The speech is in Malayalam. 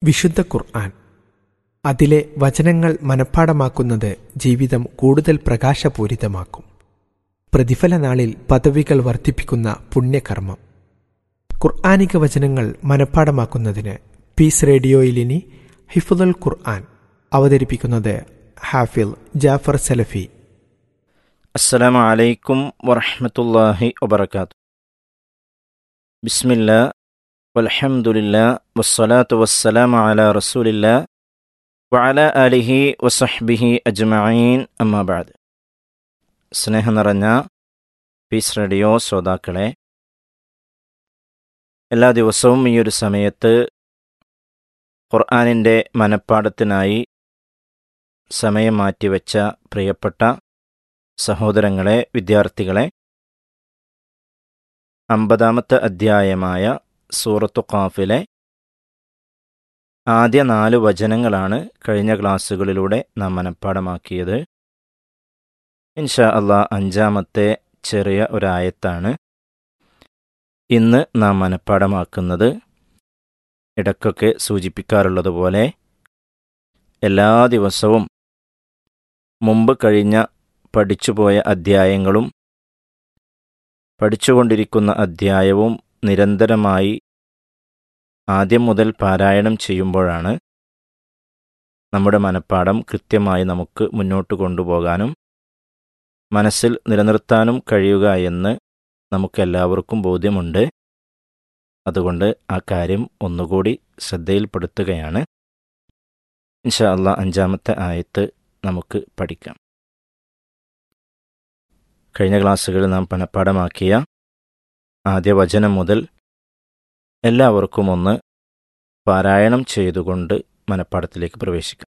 വിശുദ്ധ ഖുർആൻ അതിലെ വചനങ്ങൾ മനഃപ്പാടമാക്കുന്നത് ജീവിതം കൂടുതൽ പ്രകാശപൂരിതമാക്കും പ്രതിഫല നാളിൽ പദവികൾ വർദ്ധിപ്പിക്കുന്ന പുണ്യകർമ്മം ഖുർആാനിക വചനങ്ങൾ മനഃപ്പാടമാക്കുന്നതിന് പീസ് റേഡിയോയിലിനി ഹിഫുദുൽ ഖുർആൻ അവതരിപ്പിക്കുന്നത് ഹാഫിൽ ജാഫർ സലഫി السلام عليكم ورحمة الله وبركاته بسم الله والحمد لله والصلاة والسلام على رسول الله وعلى آله وصحبه أجمعين أما بعد സ്നേഹം നിറഞ്ഞ പീസ് റേഡിയോ ശ്രോതാക്കളെ എല്ലാ ദിവസവും ഈ ഒരു സമയത്ത് ഖുർആാനിൻ്റെ മനപ്പാടത്തിനായി സമയം മാറ്റിവെച്ച പ്രിയപ്പെട്ട സഹോദരങ്ങളെ വിദ്യാർത്ഥികളെ അമ്പതാമത്തെ അധ്യായമായ സൂറത്തു ഖാഫിലെ ആദ്യ നാല് വചനങ്ങളാണ് കഴിഞ്ഞ ക്ലാസ്സുകളിലൂടെ നാം മനഃപ്പാടമാക്കിയത് ഇൻഷാ അള്ളാ അഞ്ചാമത്തെ ചെറിയ ഒരായത്താണ് ഇന്ന് നാം മനഃപ്പാടമാക്കുന്നത് ഇടയ്ക്കൊക്കെ സൂചിപ്പിക്കാറുള്ളതുപോലെ എല്ലാ ദിവസവും മുമ്പ് കഴിഞ്ഞ പഠിച്ചുപോയ അധ്യായങ്ങളും പഠിച്ചുകൊണ്ടിരിക്കുന്ന അധ്യായവും നിരന്തരമായി ആദ്യം മുതൽ പാരായണം ചെയ്യുമ്പോഴാണ് നമ്മുടെ മനപ്പാഠം കൃത്യമായി നമുക്ക് മുന്നോട്ട് കൊണ്ടുപോകാനും മനസ്സിൽ നിലനിർത്താനും കഴിയുക എന്ന് നമുക്കെല്ലാവർക്കും ബോധ്യമുണ്ട് അതുകൊണ്ട് ആ കാര്യം ഒന്നുകൂടി ശ്രദ്ധയിൽപ്പെടുത്തുകയാണ് ഇൻഷാ അള്ളാ അഞ്ചാമത്തെ ആയത്ത് നമുക്ക് പഠിക്കാം കഴിഞ്ഞ ക്ലാസ്സുകളിൽ നാം പണപ്പാടമാക്കിയ ആദ്യ വചനം മുതൽ എല്ലാവർക്കും ഒന്ന് പാരായണം ചെയ്തുകൊണ്ട് മനപ്പാടത്തിലേക്ക് പ്രവേശിക്കാം